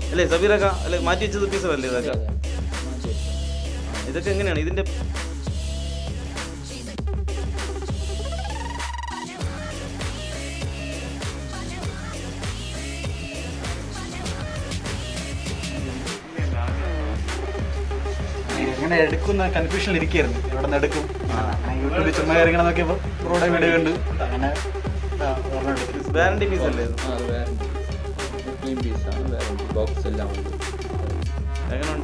അല്ലേ സബീറക്ക അല്ലെ മാറ്റി വെച്ചത് പീസല്ലേ ഇതൊക്കെ അതെ, മാറ്റി വെച്ചതാ. ഇതൊക്കെ എങ്ങനെയാണ് ഇതിന്റെ എങ്ങനെ എടുക്കുന്ന കൺഫ്യൂഷനിൽ ഇരിക്കുകയായിരുന്നു എവിടെ നിന്ന് എടുക്കും അങ്ങനെ യൂട്യൂബിൽ ചുമ്മാ കയറി ഇങ്ങനെ നോക്കിയപ്പോൾ ബ്രോയുടെ വീഡിയോ കണ്ട് അങ്ങനെ ആ, ഒരെണ്ണം എടുത്തു വാറണ്ടി പീസ് അല്ലേ ഇത്? ആ, അത് വേറെ ക്ലീൻ പീസാണ് വേറെ ബോക്സ് എല്ലാം ഉണ്ട് എങ്ങനെയുണ്ട്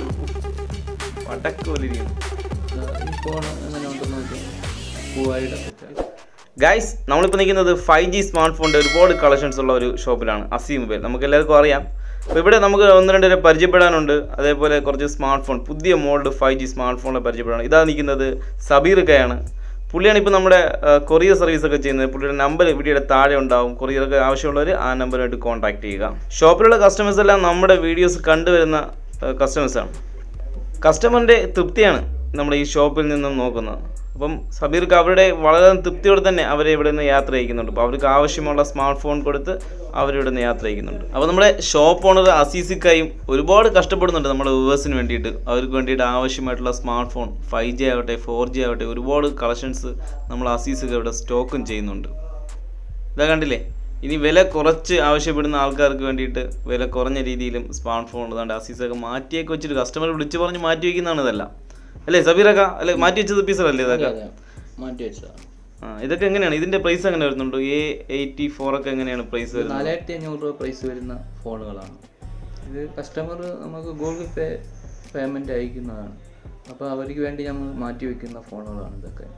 വടക്ക് പോലെ ഇരിക്കുന്നു ആ, ഈ ഫോൺ എങ്ങനെ ഉണ്ടെന്ന് നോക്കി മൂവായിരം സെറ്റ് ഗൈസ് നമ്മളിപ്പോൾ നിൽക്കുന്നത് ഫൈവ് ജി സ്മാർട്ട് ഫോണിൻ്റെ ഒരുപാട് കളക്ഷൻസ് ഉള്ള ഒരു ഷോപ്പിലാണ് അസീം മൊബൈൽ നമുക്ക് എല്ലാവർക്കും അറിയാം അപ്പോൾ ഇവിടെ നമുക്ക് ഒന്ന് രണ്ട് പേരെ പരിചയപ്പെടാനുണ്ട് അതേപോലെ കുറച്ച് സ്മാർട്ട് ഫോൺ പുതിയ മോഡൽ ഫൈവ് ജി സ്മാർട്ട് ഫോണിനെ പരിചയപ്പെടാണ് ഇതാ നിൽക്കുന്നത് സബീർ കയാണ് പുള്ളിയാണ് ഇപ്പോൾ നമ്മുടെ കൊറിയർ സർവീസ് ഒക്കെ ചെയ്യുന്നത് പുള്ളിയുടെ നമ്പർ വീഡിയോയുടെ താഴെ ഉണ്ടാവും കൊറിയറൊക്കെ ആവശ്യമുള്ളവർ ആ നമ്പറുമായിട്ട് കോൺടാക്ട് ചെയ്യുക ഷോപ്പിലുള്ള കസ്റ്റമേഴ്സ് എല്ലാം നമ്മുടെ വീഡിയോസ് കണ്ടുവരുന്ന കസ്റ്റമേഴ്സാണ് കസ്റ്റമറിൻ്റെ തൃപ്തിയാണ് നമ്മുടെ ഈ ഷോപ്പിൽ നിന്നും നോക്കുന്നത് അപ്പം സബീർക്ക് അവരുടെ വളരെ തൃപ്തിയോടെ തന്നെ അവരെ ഇവിടെ നിന്ന് യാത്ര അയക്കുന്നുണ്ട് അപ്പോൾ അവർക്ക് ആവശ്യമുള്ള സ്മാർട്ട് ഫോൺ കൊടുത്ത് അവരിവിടെ നിന്ന് യാത്ര അയക്കുന്നുണ്ട് അപ്പോൾ നമ്മുടെ ഷോപ്പ് ഓണർ അസീസിക്കായും ഒരുപാട് കഷ്ടപ്പെടുന്നുണ്ട് നമ്മുടെ വ്യൂവേഴ്സിന് വേണ്ടിയിട്ട് അവർക്ക് വേണ്ടിയിട്ട് ആവശ്യമായിട്ടുള്ള സ്മാർട്ട് ഫോൺ ഫൈവ് ജി ആവട്ടെ ഫോർ ജി ആവട്ടെ ഒരുപാട് കളക്ഷൻസ് നമ്മൾ അസീസിക്ക ഇവിടെ സ്റ്റോക്കും ചെയ്യുന്നുണ്ട് ഇതാ കണ്ടില്ലേ ഇനി വില കുറച്ച് ആവശ്യപ്പെടുന്ന ആൾക്കാർക്ക് വേണ്ടിയിട്ട് വില കുറഞ്ഞ രീതിയിലും സ്മാർട്ട് ഫോൺ ഇതാണ്ട് അസീസൊക്കെ മാറ്റിയൊക്കെ വെച്ചിട്ട് കസ്റ്റമർ വിളിച്ച് പറഞ്ഞ് മാറ്റി വയ്ക്കുന്നതാണ് ഇതെല്ലാം അല്ലേ സബീറക്ക അല്ലെ മാറ്റി വെച്ചത് പീസല്ലേ ഇതൊക്കെ അതെ മാറ്റി വെച്ചതാണ് ആ ഇതൊക്കെ എങ്ങനെയാണ് ഇതിന്റെ പ്രൈസ് എങ്ങനെ വരുന്നുണ്ട് എ എയ്റ്റി ഫോർ ഒക്കെ എങ്ങനെയാണ് പ്രൈസ് വരുന്നത് നാലായിരത്തി അഞ്ഞൂറ് രൂപ പ്രൈസ് വരുന്ന ഫോണുകളാണ് ഇത് കസ്റ്റമർ നമുക്ക് ഗൂഗിൾ പേ പേയ്മെൻറ്റ് അയക്കുന്നതാണ് അപ്പോൾ അവർക്ക് വേണ്ടി നമ്മൾ മാറ്റി വയ്ക്കുന്ന ഫോണുകളാണ് ഇതൊക്കെ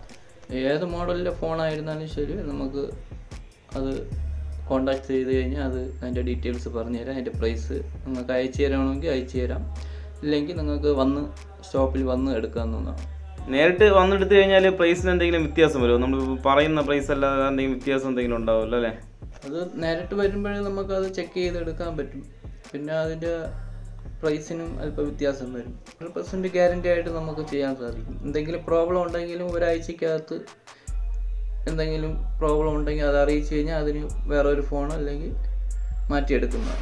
ഏത് മോഡലിലെ ഫോണായിരുന്നാലും ശരി നമുക്ക് അത് കോണ്ടാക്ട് ചെയ്ത് കഴിഞ്ഞാൽ അത് അതിൻ്റെ ഡീറ്റെയിൽസ് പറഞ്ഞു തരാം അതിൻ്റെ പ്രൈസ് നിങ്ങൾക്ക് അയച്ചു തരണമെങ്കിൽ അയച്ചു തരാം ഇല്ലെങ്കിൽ നിങ്ങൾക്ക് വന്ന് ഷോപ്പിൽ വന്ന് എടുക്കാവുന്നതാണ് നേരിട്ട് വന്നെടുത്ത് കഴിഞ്ഞാൽ പ്രൈസിന് എന്തെങ്കിലും വ്യത്യാസം വരുമോ നമ്മൾ പറയുന്ന പ്രൈസ് അല്ലാതെ എന്തെങ്കിലും വ്യത്യാസം എന്തെങ്കിലും ഉണ്ടാവുമല്ലോ അല്ലേ അത് നേരിട്ട് വരുമ്പോഴേ നമുക്കത് ചെക്ക് ചെയ്ത് എടുക്കാൻ പറ്റും പിന്നെ അതിൻ്റെ പ്രൈസിനും അല്പം വ്യത്യാസം വരും ഹൺഡ്രഡ് പെർസെൻറ്റ് ഗ്യാരണ്ടി ആയിട്ട് നമുക്ക് ചെയ്യാൻ സാധിക്കും എന്തെങ്കിലും പ്രോബ്ലം ഉണ്ടെങ്കിലും ഒരാഴ്ചക്കകത്ത് എന്തെങ്കിലും പ്രോബ്ലം ഉണ്ടെങ്കിൽ അത് അറിയിച്ചു കഴിഞ്ഞാൽ അതിന് വേറെ ഒരു ഫോൺ അല്ലെങ്കിൽ മാറ്റിയെടുക്കുന്നതാണ്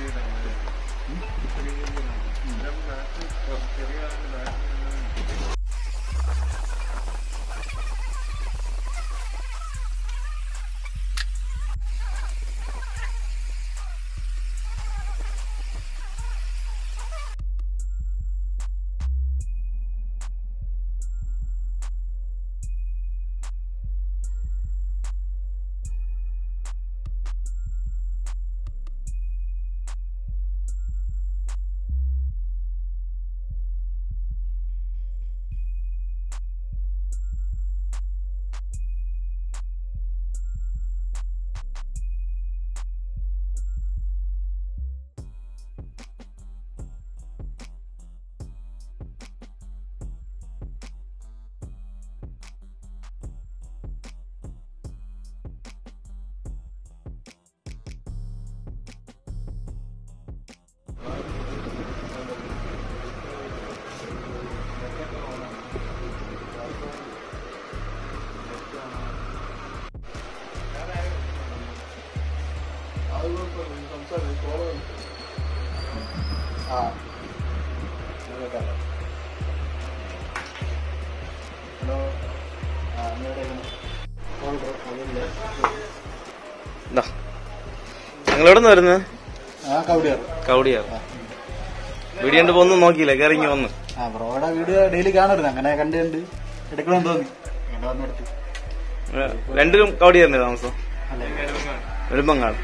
ആ കേൾക്കാമല്ലോ ഹലോ ആ നീ എവിടെയാണ് ഫോൺ അതില്ലേ ഇതാ നിങ്ങൾ എവിടെ നിന്ന് വരുന്നത് ആ കവടിയാർ കൗടിയാർ വീഡിയോ കണ്ട് പോന്ന് നോക്കിയില്ല കയറിങ്ങി വന്ന് ആ ബ്രോയുടെ വീഡിയോ ഡെയിലി കാണരുത് അങ്ങനെ കണ്ട് കണ്ട് എടുക്കണമെന്ന് തോന്നി അങ്ങനെ വന്നെടുത്ത് ഏ, രണ്ടിലും കൗടിയാറിന്റെ താമസം അല്ലേ വെളുമ്പങ്ങാട്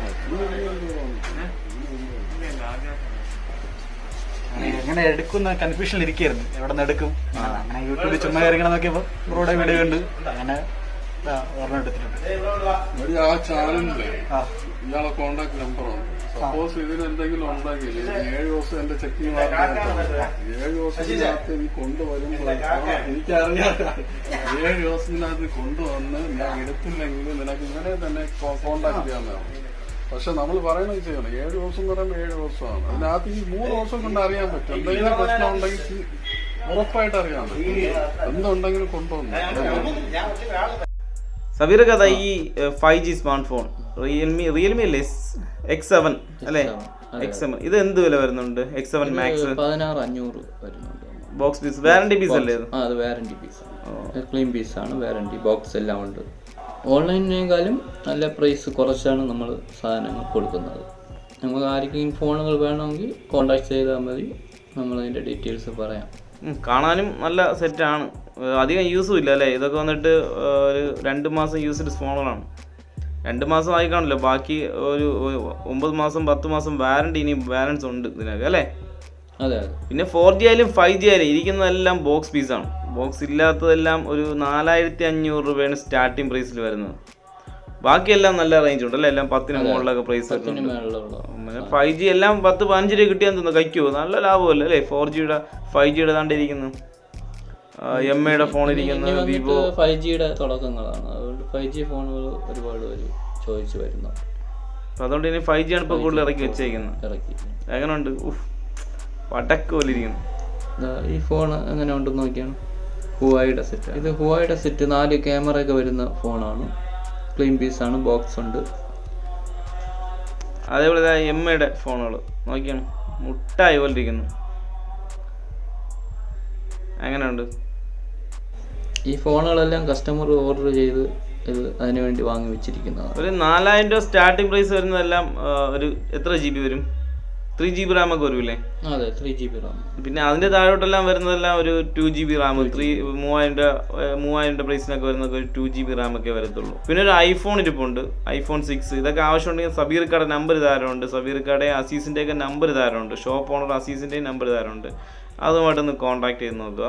എങ്ങനെ എടുക്കുന്ന കൺഫ്യൂഷനിൽ ഇരിക്കുകയായിരുന്നു എവിടെ നിന്ന് എടുക്കും അങ്ങനെ യൂട്യൂബിൽ ചുമ്മാ കയറി ഇങ്ങനെ നോക്കിയപ്പോൾ ബ്രോയുടെ വീഡിയോ കണ്ട് അങ്ങനെ ആ, ഒരെണ്ണം എടുത്തിട്ടുണ്ട് ഒരു ആ ചാനലില് ആ ഇയാളെ കോണ്ടാക്ട് നമ്പറുണ്ട് സപ്പോസ് ഇതിന് എന്തെങ്കിലും ഉണ്ടെങ്കിൽ ഏഴ് ദിവസം എന്റെ ചെക്കിംഗ് ഏഴ് ദിവസത്തിനകത്ത് നീ കൊണ്ടുവരുമ്പോൾ എനിക്കറിയാം ഏഴ് ദിവസത്തിനകത്ത് കൊണ്ടുവന്ന് ഞാൻ എടുത്തില്ലെങ്കിൽ നിനക്ക് ഇങ്ങനെ തന്നെ കോണ്ടാക്ട് ചെയ്യാവുന്നതാണ് പക്ഷെ നമ്മൾ പറയണത് ചെയ്യണം ഏഴ് ദിവസം എന്ന് പറയുമ്പോൾ ഏഴ് ദിവസമാണ് അതിനകത്ത് ഈ മൂന്ന് ദിവസം കൊണ്ട് അറിയാൻ പറ്റും എന്തെങ്കിലും പ്രശ്നം ഉണ്ടെങ്കിൽ ഉറപ്പായിട്ട് അറിയാൻ പറ്റും എന്തുണ്ടെങ്കിലും കൊണ്ടുവന്നു സബീർ കഥ ഈ five G smart phone Realme Realme അല്ലേ എക്സ് സെവൻ അല്ലേ എക്സ് സെവൻ ഇത് എന്ത് വില വരുന്നുണ്ട് എക്സ് സെവൻ മാക്സ് പതിനാറ് അഞ്ഞൂറ് വരുന്നുണ്ട് ബോക്സ് പീസ് വാറണ്ടി പീസ് അല്ലേ ഇത് ആ അത് വാറണ്ടി പീസാണ് ക്ലീൻ പീസാണ് വാറണ്ടി ബോക്സ് എല്ലാം ഉണ്ട് ഓൺലൈനിനേക്കാളും നല്ല പ്രൈസ് കുറച്ചാണ് നമ്മൾ സാധനങ്ങൾ കൊടുക്കുന്നത് നമുക്ക് ആർക്കെങ്കിലും ഫോണുകൾ വേണമെങ്കിൽ കോൺടാക്ട് ചെയ്താൽ മതി നമ്മളതിൻ്റെ ഡീറ്റെയിൽസ് പറയാം ഉം, കാണാനും നല്ല സെറ്റാണ് അധികം യൂസും ഇല്ല അല്ലേ ഇതൊക്കെ വന്നിട്ട് ആ, ഒരു രണ്ട് മാസം യൂസ്ഡ് ഫോണുകളാണ് രണ്ട് മാസം ആയി കാണില്ല ബാക്കി ഒരു ഒരു ഒമ്പത് മാസം പത്ത് മാസം വാറണ്ടി ഇനി ബാലൻസ് ഉണ്ട് ഇതിനൊക്കെ അല്ലേ അതെ അതെ പിന്നെ ഫോർ ജി ആയാലും ഫൈവ് ജി ആയാലും ഇരിക്കുന്നതെല്ലാം ബോക്സ് പീസാണ് ബോക്സ് ഇല്ലാത്തതെല്ലാം ഒരു നാലായിരത്തി അഞ്ഞൂറ് രൂപയാണ് സ്റ്റാർട്ടിങ് പ്രൈസിൽ വരുന്നത് ബാക്കിയെല്ലാം നല്ല റേഞ്ച് ഉണ്ട് അല്ലേ എല്ലാം പത്തിന് മുകളിലൊക്കെ പ്രൈസ് ഇതിന് വരുന്നുണ്ട് മേളിലുള്ള ഫൈവ് ജി എല്ലാം പത്ത് പതിനഞ്ച് രൂപ കിട്ടിയാൽ തോന്നുന്നു കഴിക്കുമോ നല്ല ലാഭമല്ലേ അല്ലേ ഫോർ ജിയുടെ ഫൈവ് ജിയുടെ താണ്ടിരിക്കുന്നു എം എയുടെ ഫോൺ ഇരിക്കുന്നു വിവോ ഫൈവ് ജിയുടെ തുടക്കങ്ങളാണ് അതുകൊണ്ട് ഫൈവ് ജി ഫോണുകൾ ഒരുപാട് പേര് ചോദിച്ചു വരുന്നു അപ്പം അതുകൊണ്ട് ഇനി ഫൈവ് ജി ആണ് ഇപ്പോൾ കൂടുതൽ ഇറക്കി വെച്ചേക്കുന്നത് ഇറക്കി എങ്ങനെയുണ്ട് ഉഫ് പടക്ക് പോലെ ഇരിക്കുന്നു ദാ ഈ ഫോൺ എങ്ങനെ ഉണ്ടെന്ന് നോക്കിയാണ് ഹുവായുടെ സെറ്റ് ഇത് ഹുവായുടെ സെറ്റ് നാല് ക്യാമറ ഒക്കെ വരുന്ന ഫോണാണ് ക്ലീൻ പീസാണ് ബോക്സ് ഉണ്ട് അതേപോലെ എം എയുടെ ഫോണുകൾ നോക്കിയാണ് മുട്ടായി പോലെ ഇരിക്കുന്നു എങ്ങനെയുണ്ട് ഈ ഫോണുകളെല്ലാം കസ്റ്റമർ ഓർഡർ ചെയ്ത് ഇത് അതിനു വേണ്ടി വാങ്ങി വെച്ചിരിക്കുന്നതാണ് ഒരു നാലായിരം രൂപ സ്റ്റാർട്ടിംഗ് പ്രൈസ് വരുന്നതെല്ലാം ആ, ഒരു എത്ര ജി ബി വരും ത്രീ ജി ബി റാം ഒക്കെ വരുമല്ലേ അതെ ത്രീ ജി ബി റാം പിന്നെ അതിന്റെ താഴോട്ടെല്ലാം വരുന്നതെല്ലാം ഒരു two G B RAM three മൂവായിരം രൂപ ഏ, മൂവായിരം രൂപ പ്രൈസിനൊക്കെ വരുന്നത് ഒരു ടു ജി ബി റാം ഒക്കെ വരത്തുള്ളൂ പിന്നെ ഒരു ഐഫോൺ ഇരിപ്പുണ്ട് ഐഫോൺ സിക്സ് ഇതൊക്കെ ആവശ്യമുണ്ടെങ്കിൽ സബീർ കട നമ്പർ താരമുണ്ട് സബീർ കട അസീസിന്റെ ഒക്കെ നമ്പർ താരമുണ്ട് ഷോപ്പ് ഓണർ അസീസിന്റെയും നമ്പർ താരമുണ്ട് അതുമായിട്ടൊന്ന് കോൺടാക്ട് ചെയ്ത് നോക്കുക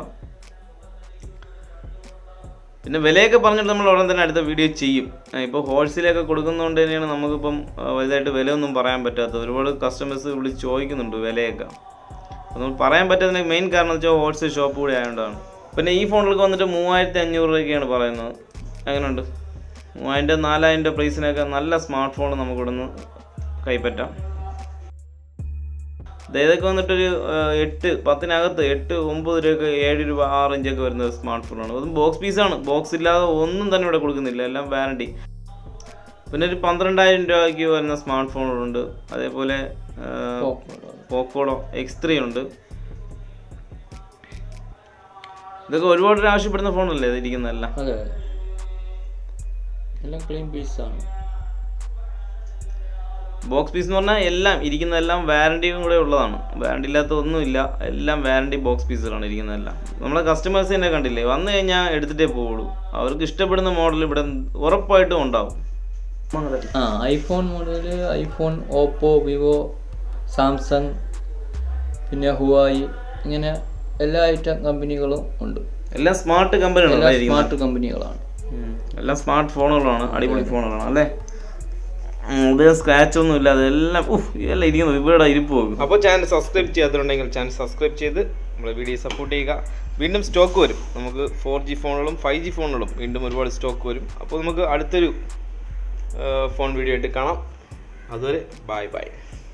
പിന്നെ വിലയൊക്കെ പറഞ്ഞിട്ട് നമ്മൾ ഉടൻ തന്നെ അടുത്ത വീഡിയോ ചെയ്യും ഇപ്പോൾ ഹോൾസെയിലൊക്കെ കൊടുക്കുന്നതുകൊണ്ട് തന്നെയാണ് നമുക്കിപ്പം ആ, വലുതായിട്ട് വിലയൊന്നും പറയാൻ പറ്റാത്തത് ഒരുപാട് കസ്റ്റമേഴ്സ് വിളിച്ച് ചോദിക്കുന്നുണ്ട് വിലയൊക്കെ അപ്പോൾ നമ്മൾ പറയാൻ പറ്റുന്നതിന് മെയിൻ കാരണം എന്ന് വെച്ചാൽ ഹോൾസെയിൽ ഷോപ്പ് കൂടി ആയതുകൊണ്ടാണ് പിന്നെ ഈ ഫോണിലൊക്കെ വന്നിട്ട് മൂവായിരത്തി അഞ്ഞൂറ് രൂപയ്ക്കാണ് പറയുന്നത് എങ്ങനെയുണ്ട് മൂവായിരം നാലായിരം രൂപ പ്രൈസിനൊക്കെ നല്ല സ്മാർട്ട് ഫോൺ നമുക്കിവിടുന്ന് കൈപ്പറ്റാം ദേ ഇതൊക്കെ വന്നിട്ടൊരു ആ, എട്ട് പത്തിനകത്ത് എട്ട് ഒമ്പത് രൂപയൊക്കെ ഏഴ് രൂപ ആ റേഞ്ചൊക്കെ വരുന്ന സ്മാർട്ട് ഫോണാണ് അതും ബോക്സ് പീസാണ് ബോക്സ് ഇല്ലാതെ ഒന്നും തന്നെ ഇവിടെ കൊടുക്കുന്നില്ല എല്ലാം വാറണ്ടി പിന്നെ ഒരു പന്ത്രണ്ടായിരം രൂപയ്ക്ക് വരുന്ന സ്മാർട്ട് ഫോണുകളുണ്ട് അതേപോലെ ആ, പോക്കോളോ എക്സ് ത്രീ ഉണ്ട് ഇതൊക്കെ ഒരുപാട് പേര് ആവശ്യപ്പെടുന്ന ഫോണല്ലേ ഇത് ഇരിക്കുന്നതെല്ലാം അതെ അതെ എല്ലാം ക്ലീൻ പീസാണ് ബോക്സ് പീസ് എന്ന് പറഞ്ഞാൽ എല്ലാം ഇരിക്കുന്നതെല്ലാം വാറണ്ടിയും കൂടെ ഉള്ളതാണ് വാറണ്ടി ഇല്ലാത്ത ഒന്നുമില്ല എല്ലാം വാറണ്ടി ബോക്സ് പീസുകളാണ് ഇരിക്കുന്നതെല്ലാം നമ്മളെ കസ്റ്റമേഴ്സ് തന്നെ കണ്ടില്ലേ വന്നു കഴിഞ്ഞാൽ എടുത്തിട്ടേ പോവുള്ളൂ അവർക്ക് ഇഷ്ടപ്പെടുന്ന മോഡൽ ഇവിടെ ഉറപ്പായിട്ടും ഉണ്ടാവും ആ iPhone model iPhone Oppo Vivo Samsung പിന്നെ ഹുവായി ഇങ്ങനെ എല്ലാ ഐറ്റം കമ്പനികളും ഉണ്ട് എല്ലാം സ്മാർട്ട് കമ്പനികളാണ് എല്ലാ ഇരിക്കുന്നത് സ്മാർട്ട് കമ്പനികളാണ് ഉം. എല്ലാം സ്മാർട്ട് ഫോണുകളാണ് അടിപൊളി ഫോണുകളാണ് അല്ലേ ഉം, ഇത് സ്ക്രാച്ച് ഒന്നും ഇല്ല അതെല്ലാം ഉഫ് ഇതെല്ലാം ഇരിക്കുന്നത് ഇവിടെ ഇരിപ്പ് പോകും അപ്പോൾ ചാനൽ സബ്സ്ക്രൈബ് ചെയ്യാത്തുണ്ടെങ്കിൽ ചാനൽ സബ്സ്ക്രൈബ് ചെയ്ത് നമ്മുടെ വീഡിയോ സപ്പോർട്ട് ചെയ്യുക വീണ്ടും സ്റ്റോക്ക് വരും നമുക്ക് ഫോർ ജി ഫോണുകളും ഫൈവ് ജി ഫോണുകളും വീണ്ടും ഒരുപാട് സ്റ്റോക്ക് വരും അപ്പോൾ നമുക്ക് അടുത്തൊരു ഫോൺ വീഡിയോ ആയിട്ട് കാണാം അതുവരെ ബൈ ബൈ